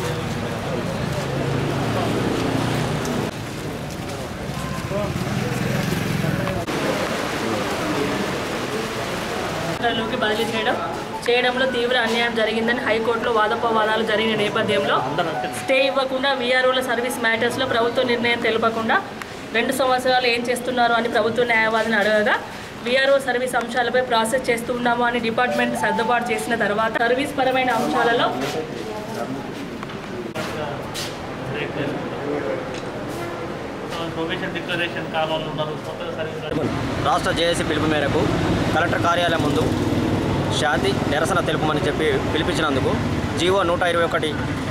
లోకి బదిలీ చేయడం చేయడంలో తీవ్ర అన్యాయం జరిగిందని హైకోర్టులో వాదోపవాదాలు జరిగిన నేపథ్యంలో స్టే ఇవ్వకుండా వీఆర్ఓల సర్వీస్ మ్యాటర్స్లో ప్రభుత్వ నిర్ణయం తెలుపకుండా రెండు సంవత్సరాలు ఏం చేస్తున్నారు అని ప్రభుత్వ న్యాయవాదిని అడగగా వీఆర్ఓ సర్వీస్ అంశాలపై ప్రాసెస్ చేస్తూ ఉన్నాము అని డిపార్ట్మెంట్ సర్దుబాటు చేసిన తర్వాత సర్వీస్ పరమైన అంశాలలో ప్రొవిషన్ డిక్లరేషన్ కావాలని ఉన్నారు కొత్తగా సర్వీస్ రాష్ట్ర జేఏసీ పిలుపు మేరకు కలెక్టర్ కార్యాలయం ముందు శాంతి నిరసన తెలుపమని చెప్పి పిలిపించినందుకు జీవో నూట ఇరవై ఒకటి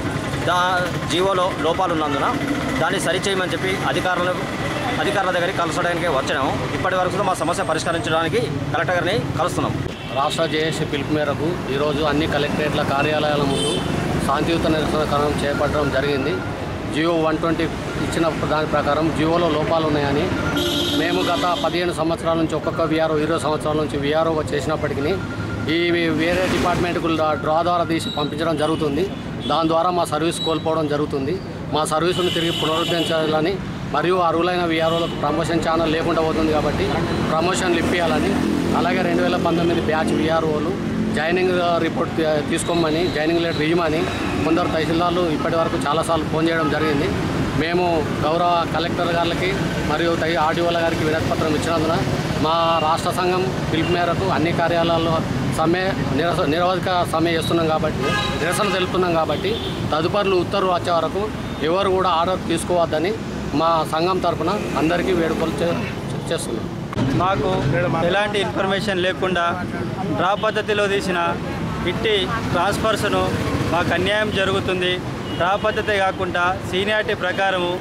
దా జీవోలో లోపాలు ఉన్నందున దాన్ని సరిచేయమని చెప్పి అధికారులు అధికారుల దగ్గరికి కలసడానికి వచ్చినాము ఇప్పటి వరకు కూడా మా సమస్య పరిష్కరించడానికి కలెక్టర్ గారిని కలుస్తున్నాం రాష్ట్ర జేఏసీ పిలుపు మేరకు ఈరోజు అన్ని కలెక్టరేట్ల కార్యాలయాల ముందు శాంతియుత నిరసన కార్యక్రమం చేపట్టడం జరిగింది జియో వన్ ట్వంటీ ఇచ్చిన దాని ప్రకారం జియోలో లోపాలు ఉన్నాయని మేము గత పదిహేను సంవత్సరాల నుంచి ఒక్కొక్క విఆర్ఓ ఇరవై సంవత్సరాల నుంచి విఆర్ఓ చేసినప్పటికీ ఈ వేరే డిపార్ట్మెంట్కు డ్రా ద్వారా తీసి పంపించడం జరుగుతుంది దాని ద్వారా మా సర్వీస్ కోల్పోవడం జరుగుతుంది మా సర్వీసును తిరిగి పునరుద్ధరించాలని మరియు అర్హులైన విఆర్ఓలకు ప్రమోషన్ ఛానల్ లేకుండా పోతుంది కాబట్టి ప్రమోషన్లు ఇప్పించాలని అలాగే రెండు వేల పంతొమ్మిది బ్యాచ్ విఆర్ఓలు జాయినింగ్ రిపోర్ట్ తీ- తీసుకోమని జాయినింగ్ లెటర్ ఇవ్వమని కొందరు తహసీల్దార్లు ఇప్పటి వరకు చాలాసార్లు ఫోన్ చేయడం జరిగింది మేము గౌరవ కలెక్టర్ గారికి మరియు తగి ఆర్డీఓల గారికి వినతిపత్రం ఇచ్చినందున మా రాష్ట్ర సంఘం పిలుపు మేరకు అన్ని కార్యాలయాల్లో సమ్మె నిరస నిరవధిక సమ్మె చేస్తున్నాం కాబట్టి నిరసన తెలుపుతున్నాం కాబట్టి తదుపరి ఉత్తర్వులు వచ్చే వరకు ఎవరు కూడా ఆర్డర్ తీసుకోవద్దని మా సంఘం తరపున అందరికీ వేడుకలు చే- చేస్తున్నాం మాకు ఎలాంటి ఇన్ఫర్మేషన్ లేకుండా డ్రా పద్ధతిలో తీసిన ఇట్టి ట్రాన్స్ఫర్స్ను మాకు అన్యాయం జరుగుతుంది డ్రా పద్ధతి కాకుండా సీనియారిటీ ప్రకారము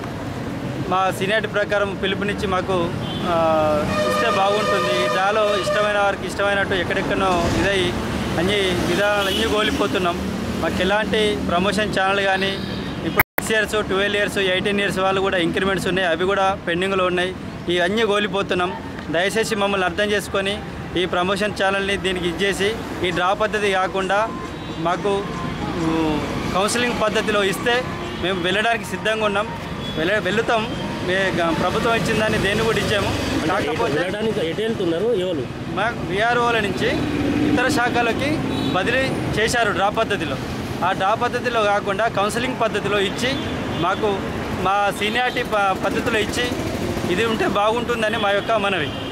మా సీనియారిటీ ప్రకారం పిలుపునిచ్చి మాకు ఆ, ఇస్తే బాగుంటుంది ఈ డ్రాలో ఇష్టమైన వారికి ఇష్టమైనట్టు ఎక్కడెక్కడో ఇదై అన్ని విధానాలు అన్నీ కోల్పోతున్నాం మాకు ఎలాంటి ప్రమోషన్ ఛానల్ కానీ ఇప్పుడు six years twelve years eighteen years వాళ్ళు కూడా ఇంక్రిమెంట్స్ ఉన్నాయి అవి కూడా పెండింగ్లో ఉన్నాయి ఇవన్నీ కోల్పోతున్నాం దయచేసి మమ్మల్ని అర్థం చేసుకొని ఈ ప్రమోషన్ ఛానల్ని దీనికి ఇచ్చేసి ఈ డ్రా పద్ధతి కాకుండా మాకు ఊ, కౌన్సిలింగ్ పద్ధతిలో ఇస్తే మేము వెళ్ళడానికి సిద్ధంగా ఉన్నాం వెళ్ళ వెళ్తాం మే గ- ప్రభుత్వం ఇచ్చిన దాన్ని దేన్ని కూడా ఇచ్చాము కాకపోతే వెళ్ళడానికి ఎటు వెళ్తున్నారు ఎవరు మా విఆర్ఓల నుంచి ఇతర శాఖలకి బదిలీ చేశారు డ్రా పద్ధతిలో ఆ డ్రా పద్ధతిలో కాకుండా కౌన్సిలింగ్ పద్ధతిలో ఇచ్చి మాకు మా సీనియారిటీ ప- పద్ధతిలో ఇచ్చి ఇది ఉంటే బాగుంటుందని మా యొక్క మనవి